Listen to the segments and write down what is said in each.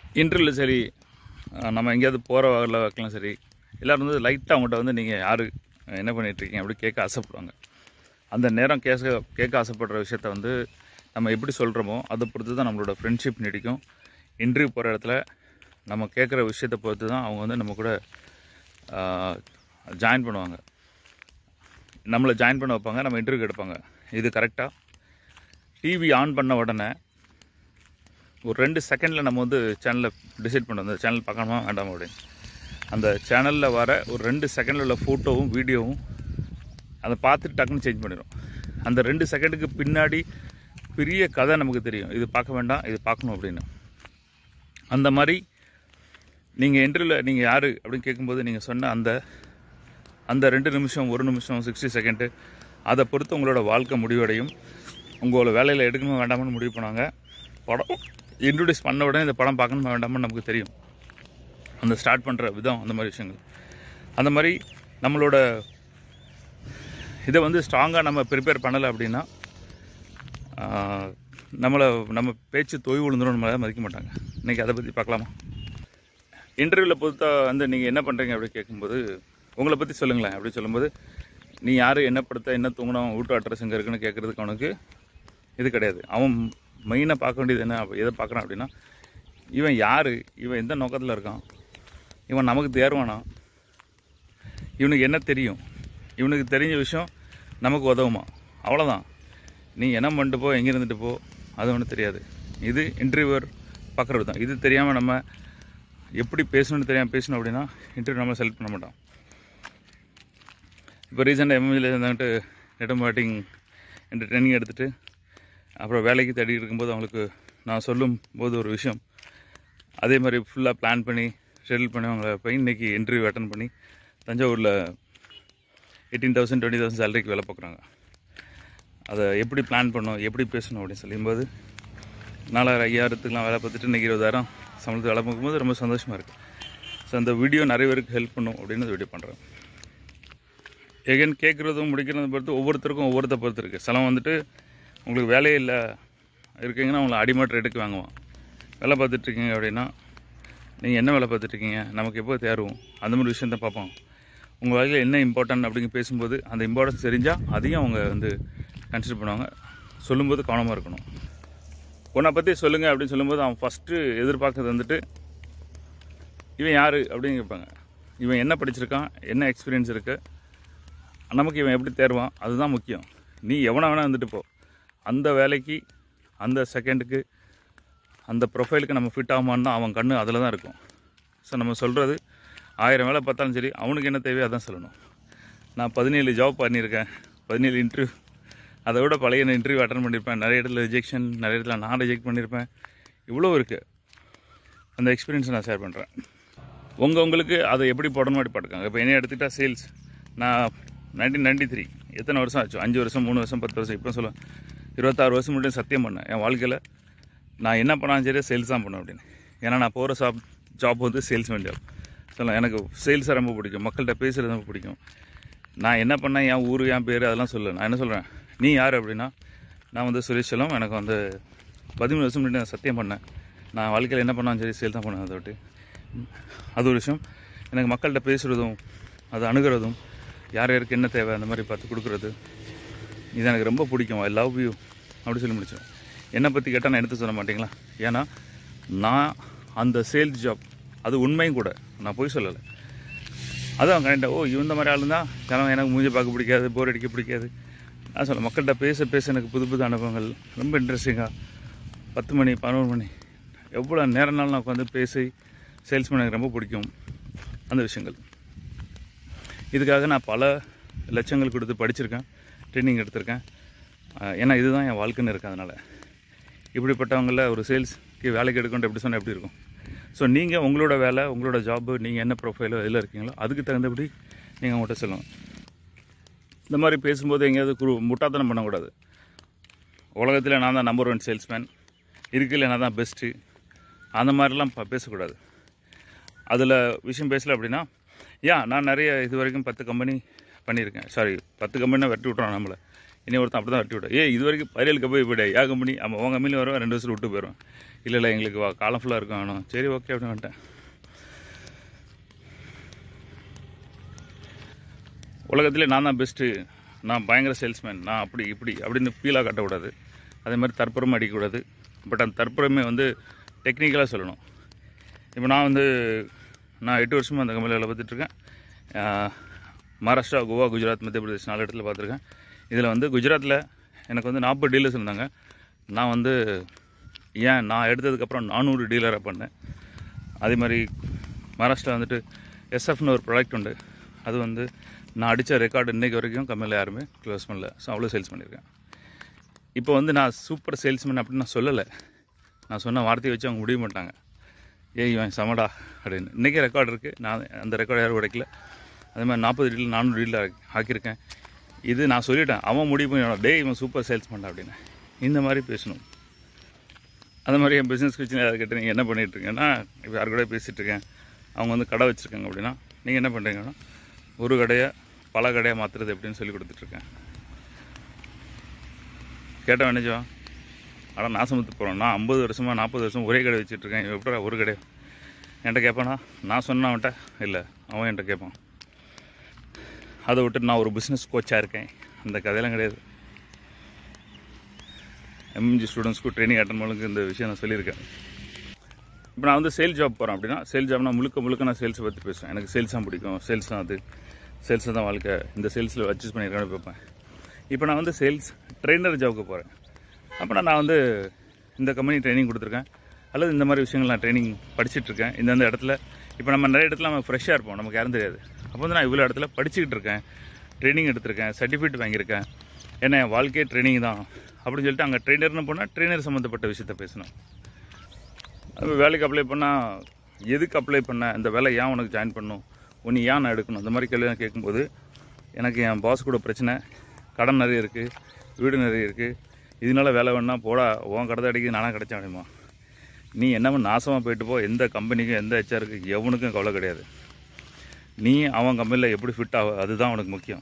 இன்டர்வியூவில் சரி அஹ் நம்ம எங்கேயாவது போகிற வகையில் வைக்கலாம் சரி எல்லோரும் வந்து லைட்டாக அவங்கள்ட்ட வந்து நீங்கள் யார் என்ன பண்ணிட்டு இருக்கீங்க அப்படி கேட்க ஆசைப்படுவாங்க அந்த நேரம் கேட்க கேட்க ஆசைப்படுற விஷயத்த வந்து நம்ம எப்படி சொல்கிறோமோ அதை பொறுத்து தான் நம்மளோட ஃப்ரெண்ட்ஷிப் நீடிக்கும் இன்டர்வியூ போகிற இடத்துல நம்ம கேட்குற விஷயத்தை பொறுத்து தான் அவங்க வந்து நம்ம கூட ஜாயின் பண்ணுவாங்க நம்மளை ஜாயின் பண்ண வைப்பாங்க நம்ம இன்டர்வியூ எடுப்பாங்க இது கரெக்டாக டிவி ஆன் பண்ண உடனே ஒரு ரெண்டு செகண்டில் நம்ம வந்து சேனலை டிசைட் பண்ணுவோம் அந்த சேனல் பார்க்கணுமா வேண்டாமா அப்படின்னு அந்த சேனலில் வர ஒரு ரெண்டு செகண்டில் உள்ள ஃபோட்டோவும் வீடியோவும் அதை பார்த்துட்டு டக்குன்னு சேஞ்ச் பண்ணிடும் அந்த ரெண்டு செகண்டுக்கு பின்னாடி பெரிய கதை நமக்கு தெரியும் இது பார்க்க வேண்டாம் இது பார்க்கணும் அப்படின்னு அந்த மாதிரி நீங்கள் இன்டர்வியூவில் நீங்கள் யார் அப்படின்னு கேட்கும்போது நீங்கள் சொன்ன அந்த அந்த ரெண்டு நிமிஷம் ஒரு நிமிஷம் சிக்ஸ்டி செகண்டு அதை பொறுத்து உங்களோட வாழ்க்கை முடிவடையும் உங்களோட வேலையில் எடுக்கணுமா வேண்டாமான்னு முடிவு பண்ணாங்க படம் இன்ட்ரடியூஸ் பண்ண உடனே இந்த படம் பார்க்கணுமா வேண்டாமான்னு நமக்கு தெரியும் அந்த ஸ்டார்ட் பண்ணுற விதம் அந்த மாதிரி விஷயங்கள் அந்த மாதிரி நம்மளோட இதை வந்து ஸ்ட்ராங்காக நம்ம ப்ரிப்பேர் பண்ணலை அப்படின்னா ஆஹ், நம்மளை நம்ம பேச்சு தொய்வு விழுந்துரும் நம்மளால மதிக்க மாட்டாங்க இன்றைக்கி அதை பற்றி பார்க்கலாமா இன்டர்வியூவில் பொறுத்தா வந்து நீங்கள் என்ன பண்ணுறீங்க அப்படி கேட்கும்போது உங்களை பற்றி சொல்லுங்களேன் அப்படி சொல்லும்போது நீ யார் என்ன படுத்த என்ன தூங்கணும் வீட்டு அட்ரஸ் எங்கே இருக்குன்னு கேட்குறதுக்கு அவனுக்கு இது கிடையாது அவன் மெயினாக பார்க்க வேண்டியது என்ன அப்ப எதை பார்க்குறான் அப்படின்னா இவன் யார் இவன் எந்த நோக்கத்தில் இருக்கான் இவன் நமக்கு தேர்வானா இவனுக்கு என்ன தெரியும் இவனுக்கு தெரிஞ்ச விஷயம் நமக்கு உதவுமா அவ்வளோதான் நீ என்ன பண்ணிட்டு போ எங்கே இருந்துட்டு போ அது ஒன்றும் தெரியாது இது இன்டர்வியூவர் பார்க்குறது தான் இது தெரியாமல் நம்ம எப்படி பேசணும்னு தெரியாமல் பேசணும் அப்படின்னா இன்டர்வியூ நம்ம செலக்ட் பண்ண மாட்டோம் இப்போ ரீசெண்டாக எம்எல்ஏ இருந்தாங்கட்டு நெட் மார்க்கெட்டிங் என்ற ட்ரைனிங் எடுத்துகிட்டு அப்புறம் வேலைக்கு தேடி இருக்கும்போது அவங்களுக்கு நான் சொல்லும் போது ஒரு விஷயம் அதே மாதிரி ஃபுல்லாக பிளான் பண்ணி ஷெடியூல் பண்ணி அவங்கள போய் இன்றைக்கி இன்டர்வியூ அட்டன் பண்ணி தஞ்சாவூரில் எயிட்டீன் தௌசண்ட் டுவெண்ட்டி தௌசண்ட் சேலரிக்கு வேலை பார்க்குறாங்க அதை எப்படி பிளான் பண்ணணும் எப்படி பேசணும் அப்படின்னு சொல்லும்போது நாலாயிரம் ஐயாயிரத்துக்குலாம் வேலை பார்த்துட்டு இன்றைக்கி இருபதாயிரம் சம்பளத்துக்கு வேலை பார்க்கும்போது ரொம்ப சந்தோஷமாக இருக்குது ஸோ அந்த வீடியோ நிறைய பேருக்கு ஹெல்ப் பண்ணும் அப்படின்னு இந்த வீடியோ பண்ணுறேன் எகன் கேட்குறதும் முடிக்கிறதும் பொறுத்து ஒவ்வொருத்தருக்கும் ஒவ்வொருத்த பொறுத்து இருக்குது சிலம் வந்துட்டு உங்களுக்கு வேலையே இல்லை இருக்கீங்கன்னா உங்களை அடிமட் ரேட்டுக்கு வாங்குவான் வேலை பார்த்துட்ருக்கீங்க அப்படின்னா நீங்கள் என்ன வேலை பார்த்துட்ருக்கீங்க நமக்கு எப்போ தேர்வும் அந்த மாதிரி விஷயத்த பார்ப்போம் உங்கள் வாழ்க்கையில் என்ன இம்பார்ட்டன்ட் அப்படிங்க பேசும்போது அந்த இம்பார்ட்டன்ஸ் தெரிஞ்சால் அதையும் அவங்க வந்து கன்சிடர் பண்ணுவாங்க சொல்லும்போது கவனமாக இருக்கணும் உன்னை பற்றி சொல்லுங்கள் அப்படின்னு சொல்லும்போது அவன் ஃபஸ்ட்டு எதிர்பார்க்கறது வந்துட்டு இவன் யார் அப்படின்னு கேட்பாங்க இவன் என்ன படிச்சிருக்கான் என்ன எக்ஸ்பீரியன்ஸ் இருக்குது நமக்கு இவன் எப்படி தேர்வான் அதுதான் முக்கியம் நீ எவனை வேணால் வந்துட்டு போ அந்த வேலைக்கு அந்த செகண்டுக்கு அந்த ப்ரொஃபைலுக்கு நம்ம ஃபிட் ஆகுமான்னா அவன் கண்ணு அதில் தான் இருக்கும் ஸோ நம்ம சொல்கிறது ஆயிரம் வேலை பார்த்தாலும் சரி அவனுக்கு என்ன தேவையோ அதான் சொல்லணும் நான் பதினேழு ஜாப் பண்ணியிருக்கேன் பதினேழு இன்டர்வியூ அதை விட பழைய இன்டர்வியூ அட்டன் பண்ணியிருப்பேன் நிறைய இடத்துல ரிஜெக்ஷன் நிறைய இடத்துல நான் ரிஜெக்ட் பண்ணியிருப்பேன் இவ்வளோ இருக்குது அந்த எக்ஸ்பீரியன்ஸை நான் ஷேர் பண்ணுறேன் உங்கள் உங்களுக்கு அதை எப்படி போடணும் அப்படி படுக்காங்க இப்போ என்ன எடுத்துக்கிட்டால் சேல்ஸ் நான் நைன்டீன் நைன்டி த்ரீ எத்தனை வருஷம் ஆச்சு அஞ்சு வருஷம் மூணு வருஷம் பத்து வருஷம் இப்போ சொல்லுவேன் இருபத்தாறு வருஷம் மட்டும் சத்தியம் பண்ணேன் என் வாழ்க்கையில் நான் என்ன பண்ணாலும் சரி சேல்ஸ் தான் பண்ணுவேன் அப்படின்னு ஏன்னா நான் போகிற ஜாப் ஜாப் வந்து சேல்ஸ்மேன் ஜாப் சொல்லலாம் எனக்கு சேல்ஸை ரொம்ப பிடிக்கும் மக்கள்கிட்ட பேசுகிறது ரொம்ப பிடிக்கும் நான் என்ன பண்ணேன் என் ஊர் என் பேர் அதெல்லாம் சொல்ல நான் என்ன சொல்கிறேன் நீ யார் அப்படின்னா நான் வந்து சுரேஷ் செல்லம் எனக்கு வந்து பதிமூணு வருஷம் முன்னாடி நான் சத்தியம் பண்ணேன் நான் வாழ்க்கையில் என்ன பண்ணாலும் சரி சேல் தான் பண்ணுவேன் அதை விட்டு அது ஒரு விஷயம் எனக்கு மக்கள்கிட்ட பேசுகிறதும் அதை அணுகிறதும் யார் யாருக்கு என்ன தேவை அந்த மாதிரி பார்த்து கொடுக்குறது இது எனக்கு ரொம்ப பிடிக்கும் ஐ லவ் யூ அப்படி சொல்லி முடிச்சேன் என்னை பற்றி கேட்டால் நான் எடுத்து சொல்ல மாட்டீங்களா ஏன்னா நான் அந்த சேல்ஸ் ஜாப் அது உண்மையும் கூட நான் போய் சொல்லலை அதான் கரெக்டாக ஓ இந்த மாதிரி ஆள் தான் ஜனம் எனக்கு மூஞ்சி பார்க்க பிடிக்காது போர் அடிக்க பிடிக்காது நான் சொல்ல மக்கள்கிட்ட பேச பேச எனக்கு புது புது அனுபவங்கள் ரொம்ப இன்ட்ரெஸ்டிங்காக பத்து மணி பதினோரு மணி எவ்வளோ நேரம்னாலும் நான் உட்காந்து பேசி சேல்ஸ் பண்ண எனக்கு ரொம்ப பிடிக்கும் அந்த விஷயங்கள் இதுக்காக நான் பல லட்சங்கள் கொடுத்து படிச்சிருக்கேன் ட்ரைனிங் எடுத்திருக்கேன் ஆஹ் ஏன்னா இதுதான் என் வாழ்க்கைன்னு இருக்கு அதனால் இப்படிப்பட்டவங்கள ஒரு சேல்ஸ்க்கு வேலைக்கு எடுக்கணும் எப்படி சொன்னால் எப்படி இருக்கும் ஸோ நீங்கள் உங்களோட வேலை உங்களோட ஜாப்பு நீங்கள் என்ன ப்ரொஃபைலோ எதில் இருக்கீங்களோ அதுக்கு தகுந்தபடி நீங்கள் அவங்கள்ட்ட சொல்லணும் இந்த மாதிரி பேசும்போது எங்கேயாவது குரு முட்டாத்தனம் பண்ணக்கூடாது உலகத்தில் நான் தான் நம்பர் ஒன் சேல்ஸ்மேன் இருக்கையில் நான் தான் பெஸ்ட்டு அந்த மாதிரிலாம் ப- பேசக்கூடாது அதில் விஷயம் பேசல அப்படின்னா ஏன் நான் நிறைய இது வரைக்கும் பத்து கம்பெனி பண்ணியிருக்கேன் சாரி பத்து கம்பெனி வெட்டி விட்றான் நம்மளை இனி ஒருத்தன் அப்படி தான் வெட்டி விட்டோம் ஏ இது வரைக்கும் பதினேழு கம்பெனி போய்டா ஏன் கம்பெனி அவன் உன் கம்பெனி வருவான் ரெண்டு வருஷம் விட்டு போயிடுவான் இல்லை இல்லை எங்களுக்கு வா- காலம் ஃபுல்லாக இருக்கும் வேணும் சரி ஓகே அப்படின்னு வந்துட்டேன் உலகத்திலே நான் தான் பெஸ்ட்டு நான் பயங்கர சேல்ஸ்மேன் நான் அப்படி இப்படி அப்படின்னு ஃபீலாக காட்டக்கூடாது அதே மாதிரி தற்புறமே அடிக்கக்கூடாது பட் அந்த தற்புறமே வந்து டெக்னிக்கலாக சொல்லணும் இப்போ நான் வந்து நான் எட்டு வருஷமாக அந்த கம்பெனியில் வேலை பார்த்துட்ருக்கேன் மகாராஷ்டிரா கோவா குஜராத் மத்திய பிரதேஷ் நாலு இடத்துல பார்த்துருக்கேன் இதில் வந்து குஜராத்தில் எனக்கு வந்து நாற்பது டீலர்ஸ் இருந்தாங்க நான் வந்து ஏன் நான் எடுத்ததுக்கப்புறம் நானூறு டீலராக பண்ணேன் அதே மாதிரி மகாராஷ்டிரா வந்துட்டு எஸ்எஃப்னு ஒரு ப்ராடக்ட் உண்டு அது வந்து நான் அடித்த ரெக்கார்டு இன்றைக்கு வரைக்கும் கம்மியில் யாருமே க்ளோஸ் பண்ணல ஸோ அவ்வளோ சேல்ஸ் பண்ணியிருக்கேன் இப்போ வந்து நான் சூப்பர் சேல்ஸ்மேன் அப்படின்னு நான் சொல்லலை நான் சொன்ன வார்த்தையை வச்சு அவங்க முடிய மாட்டாங்க ஏய் இவன் சமடா அப்படின்னு இன்றைக்கி ரெக்கார்டு இருக்குது நான் அந்த ரெக்கார்டு யாரும் உடைக்கல அதே மாதிரி நாற்பது டீல் நானூறு டீல் ஆக்கியிருக்கேன் இது நான் சொல்லிட்டேன் அவன் முடிவு பண்ணி டேய் இவன் சூப்பர் சேல்ஸ் பண்ணா அப்படின்னு இந்த மாதிரி பேசணும் அந்த மாதிரி என் பிஸ்னஸ் கிச்சன் யார் கேட்டு நீங்கள் என்ன பண்ணிட்டு இருக்கீங்கன்னா இப்போ யார் கூட பேசிகிட்டு இருக்கேன் அவங்க வந்து கடை வச்சுருக்காங்க அப்படின்னா நீங்கள் என்ன பண்ணுறீங்கன்னா ஒரு கடையை பல கடையாக மாற்றுறது எப்படின்னு சொல்லி கொடுத்துட்ருக்கேன் கேட்டவன் நினைச்சோம் ஆனால் நாசமத்து போகிறோம் நான் ஐம்பது வருஷமாக நாற்பது வருஷம் ஒரே கடை வச்சுட்ருக்கேன் இவன் எப்படா ஒரு கடை என்கிட்ட கேட்பானா நான் சொன்னேன் அவன்கிட்ட இல்லை அவன் என்கிட்ட கேட்பான் அதை விட்டு நான் ஒரு பிஸ்னஸ் கோச்சாக இருக்கேன் அந்த கதையெல்லாம் கிடையாது எம்ஜி ஸ்டூடெண்ட்ஸ்க்கு ட்ரைனிங் அட்டன் பண்ணுக்கு இந்த விஷயம் நான் சொல்லியிருக்கேன் இப்போ நான் வந்து சேல் ஜாப் போகிறேன் அப்படின்னா சேல் ஜாப்னா முழுக்க முழுக்க நான் சேல்ஸை பற்றி பேசுவேன் எனக்கு சேல்ஸ் தான் பிடிக்கும் சேல்ஸ் தான் அது சேல்ஸ் தான் வாழ்க்கை இந்த சேல்ஸில் அட்ஜஸ்ட் பண்ணியிருக்கேன்னு பார்ப்பேன் இப்போ நான் வந்து சேல்ஸ் ட்ரெயினர் ஜாபுக்கு போகிறேன் அப்படின்னா நான் வந்து இந்த கம்பெனி ட்ரைனிங் கொடுத்துருக்கேன் அல்லது இந்த மாதிரி விஷயங்கள் நான் ட்ரைனிங் படிச்சுட்டு இருக்கேன் இந்தந்த இடத்துல இப்போ நம்ம நிறைய இடத்துல நம்ம ஃப்ரெஷ்ஷாக இருப்போம் நமக்கு யாரும் தெரியாது அப்போ வந்து நான் இவ்வளோ இடத்துல படிச்சுக்கிட்டு இருக்கேன் ட்ரைனிங் எடுத்திருக்கேன் சர்டிஃபிகேட் வாங்கியிருக்கேன் ஏன்னா என் வாழ்க்கையே ட்ரைனிங் தான் அப்படின்னு சொல்லிட்டு அங்கே ட்ரெயினர்னு போனால் ட்ரெயினர் சம்மந்தப்பட்ட விஷயத்த பேசணும் அது வேலைக்கு அப்ளை பண்ணால் எதுக்கு அப்ளை பண்ண இந்த வேலை ஏன் உனக்கு ஜாயின் பண்ணும் உன்னை ஏன் நான் எடுக்கணும் இந்த மாதிரி கேள்விலாம் கேட்கும்போது எனக்கு என் பாஸ் கூட பிரச்சனை கடன் நிறைய இருக்குது வீடு நிறைய இருக்குது இதனால வேலை வேணா போடா உன் கடை அடிக்க நானாக கிடைச்சேன் அப்படிமா நீ என்ன நாசமாக போயிட்டு போ எந்த கம்பெனிக்கும் எந்த ஹெச்ஆருக்கு எவனுக்கும் கவலை கிடையாது நீ அவன் கம்பெனியில் எப்படி ஃபிட் ஆக அதுதான் உனக்கு முக்கியம்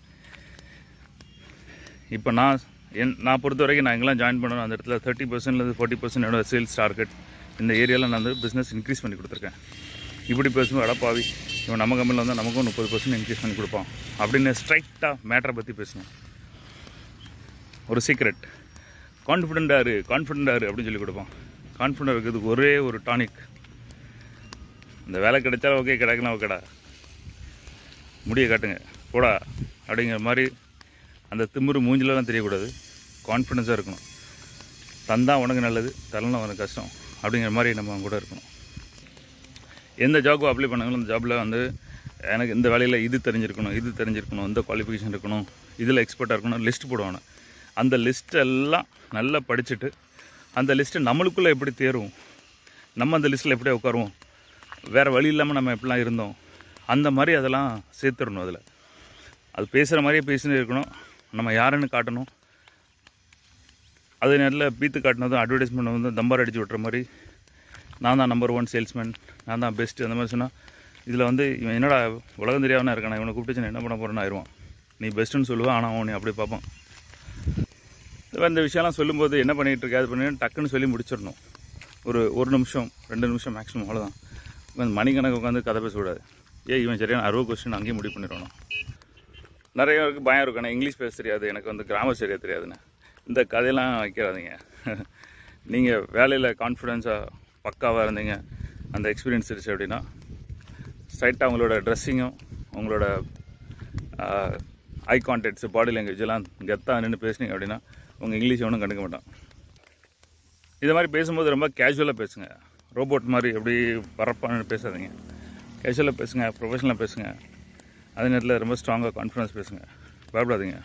இப்போ நான் என் நான் பொறுத்த வரைக்கும் நான் எங்கெல்லாம் ஜாயின் பண்ணணும் அந்த இடத்துல தேர்ட்டி பர்சன்ட்லேருந்து ஃபார்ட்டி பர்சன்ட் என்னோட சேல்ஸ் டார்கெட் இந்த ஏரியாவில் நான் வந்து பிஸ்னஸ் இன்க்ரீஸ் பண்ணி கொடுத்துருக்கேன் இப்படி பேசும்போது அடப்பாவி இவன் நம்ம கம்பெனியில் வந்தால் நமக்கும் முப்பது பர்சன்ட் இன்க்ரீஸ் பண்ணி கொடுப்பான் அப்படின்னு ஸ்ட்ரைட்டாக மேட்டரை பற்றி பேசணும் ஒரு சீக்ரெட் கான்ஃபிடென்ட்டாக இரு கான்ஃபிடென்ட்டாக இரு அப்படின்னு சொல்லி கொடுப்பான் கான்ஃபிடென்ட் இருக்கிறதுக்கு ஒரே ஒரு டானிக் இந்த வேலை கிடைச்சாலும் ஓகே கிடைக்கலாம் ஓகேடா முடிய காட்டுங்க போடா அப்படிங்கிற மாதிரி அந்த திமிரு மூஞ்சிலலாம் தெரியக்கூடாது கான்ஃபிடென்ஸாக இருக்கணும் தந்தா உனக்கு நல்லது தரலாம் உனக்கு கஷ்டம் அப்படிங்கிற மாதிரி நம்ம அவங்க கூட இருக்கணும் எந்த ஜாபுக்கு அப்ளை பண்ணாங்களும் அந்த ஜாபில் வந்து எனக்கு இந்த வேலையில் இது தெரிஞ்சிருக்கணும் இது தெரிஞ்சிருக்கணும் இந்த குவாலிஃபிகேஷன் இருக்கணும் இதில் எக்ஸ்பர்ட்டாக இருக்கணும் லிஸ்ட் போடுவாங்க அந்த லிஸ்ட் எல்லாம் நல்லா படிச்சுட்டு அந்த லிஸ்ட்டு நம்மளுக்குள்ளே எப்படி தேரும் நம்ம அந்த லிஸ்ட்டில் எப்படி உட்காருவோம் வேறு வழி இல்லாமல் நம்ம எப்படிலாம் இருந்தோம் அந்த மாதிரி அதெல்லாம் சேர்த்துடணும் அதில் அது பேசுகிற மாதிரியே பேசினே இருக்கணும் நம்ம யாருன்னு காட்டணும் அதே நேரத்தில் பீத்து காட்டினதும் அட்வர்டைஸ்மெண்ட் வந்து தம்பார் அடித்து விட்ற மாதிரி நான் தான் நம்பர் ஒன் சேல்ஸ்மேன் நான் தான் பெஸ்ட்டு அந்த மாதிரி சொன்னால் இதில் வந்து இவன் என்னடா உலகம் தெரியாமனா இருக்கான் இவனை கூப்பிட்டு நான் என்ன பண்ண போகிறேன்னு ஆயிடுவான் நீ பெஸ்ட்டுன்னு சொல்லுவான் ஆனால் அவன் நீ அப்படி பார்ப்பான் இந்த மாதிரி இந்த விஷயம்லாம் சொல்லும்போது என்ன பண்ணிகிட்டு இருக்க அது பண்ணி டக்குன்னு சொல்லி முடிச்சிடணும் ஒரு ஒரு நிமிஷம் ரெண்டு நிமிஷம் மேக்ஸிமம் அவ்வளோதான் இவன் மணிக்கணக்கு உட்காந்து கதை பேசக்கூடாது ஏய் இவன் சரியான அறுபது கொஸ்டின் அங்கேயும் முடிவு பண்ணிடணும் நிறைய பேருக்கு பயம் இருக்கும் நான் இங்கிலீஷ் பேச தெரியாது எனக்கு வந்து கிராமர் சரியாக தெரியாதுன்னு இந்த கதையெல்லாம் வைக்காதீங்க நீங்கள் வேலையில் கான்ஃபிடென்ஸாக பக்காவாக இருந்தீங்க அந்த எக்ஸ்பீரியன்ஸ் இருந்துச்சு அப்படின்னா ஸ்ட்ரைட்டாக உங்களோட ட்ரெஸ்ஸிங்கும் உங்களோட ஐ கான்டாக்ட்ஸ் பாடி லாங்குவேஜ் எல்லாம் கெத்தாக நின்று பேசுனீங்க அப்படின்னா உங்கள் இங்கிலீஷ் ஒன்றும் கண்டுக்க மாட்டான் இது மாதிரி பேசும்போது ரொம்ப கேஷுவலாக பேசுங்க ரோபோட் மாதிரி எப்படி பரப்பான்னு பேசாதீங்க கேஷுவலாக பேசுங்க ப்ரொஃபஷனலாக பேசுங்க அதே நேரத்தில் ரொம்ப ஸ்ட்ராங்காக கான்ஃபிடன்ஸ் பேசுங்க பயப்படாதீங்க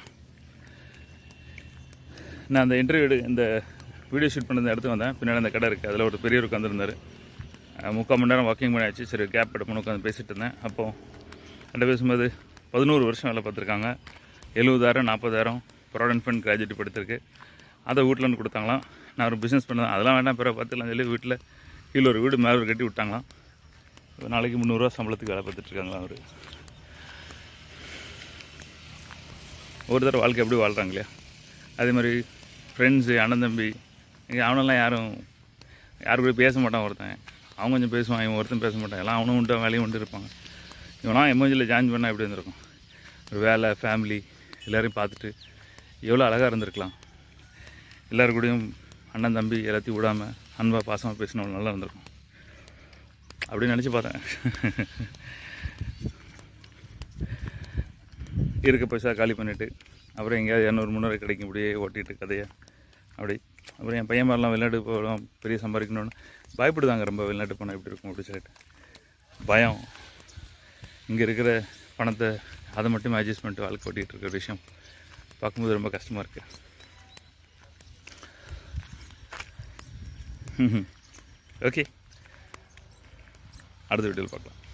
நான் அந்த இன்டர்வியூ இந்த வீடியோ ஷூட் பண்ண இந்த இடத்துக்கு வந்தேன் பின்னாடி அந்த கடை இருக்குது அதில் ஒரு பெரியவர் உட்காந்துருந்தார் முக்கால் மணி நேரம் வாக்கிங் பண்ணியாச்சு சரி கேப் எடுப்போம் உட்காந்து பேசிகிட்டு இருந்தேன் அப்போது என்கிட்ட பேசும்போது பதினோரு வருஷம் வேலை பார்த்துருக்காங்க எழுபதாயிரம் நாற்பதாயிரம் ப்ராடக்ட் ஃபண்ட் கிராஜுவேட் படுத்திருக்கு அதை வீட்டில் வந்து கொடுத்தாங்களாம் நான் ஒரு பிஸ்னஸ் பண்ணேன் அதெல்லாம் வேண்டாம் பிறகு பார்த்துக்கலாம் சொல்லி வீட்டில் கீழே ஒரு வீடு மேலே ஒரு கட்டி விட்டாங்களாம் ஒரு நாளைக்கு முந்நூறுரூவா சம்பளத்துக்கு வேலை பார்த்துட்ருக்காங்களாம் அவர் ஒரு தடவை வாழ்க்கை எப்படி வாழ்கிறாங்க இல்லையா அதே மாதிரி ஃப்ரெண்ட்ஸு அண்ணன் தம்பி இங்கே அவனெல்லாம் யாரும் யாரு கூட பேச மாட்டான் ஒருத்தன் அவன் கொஞ்சம் பேசுவான் இவன் ஒருத்தன் பேச மாட்டான் எல்லாம் அவனும் உண்டு வேலையும் உண்டு இருப்பாங்க இவனா எமோஜியில் ஜாயின் பண்ணால் எப்படி இருந்திருக்கும் ஒரு வேலை ஃபேமிலி எல்லோரையும் பார்த்துட்டு எவ்வளோ அழகாக இருந்திருக்கலாம் எல்லாரு கூடயும் அண்ணன் தம்பி எல்லாத்தையும் விடாமல் அன்பாக பாசமாக பேசினவங்க நல்லா இருந்திருக்கும் அப்படின்னு நினச்சி பார்த்தேன் இருக்க பைசா காலி பண்ணிவிட்டு அப்புறம் எங்கேயாவது இரநூறு முந்நூறு கிடைக்கும் இப்படியே ஓட்டிட்டு கதையை அப்படி அப்புறம் என் பையன் மாதிரிலாம் வெளிநாட்டு போகலாம் பெரிய சம்பாதிக்கணும்னு பயப்படுதாங்க ரொம்ப வெளிநாட்டு போனால் எப்படி இருக்கும் அப்படி சொல்லிட்டு பயம் இங்கே இருக்கிற பணத்தை அதை மட்டும் அட்ஜஸ்ட் பண்ணிட்டு வாழ்க்கை ஓட்டிகிட்டு இருக்கிற விஷயம் பார்க்கும்போது ரொம்ப கஷ்டமாக இருக்குது ஓகே அடுத்த வீடியோவில் பார்க்கலாம்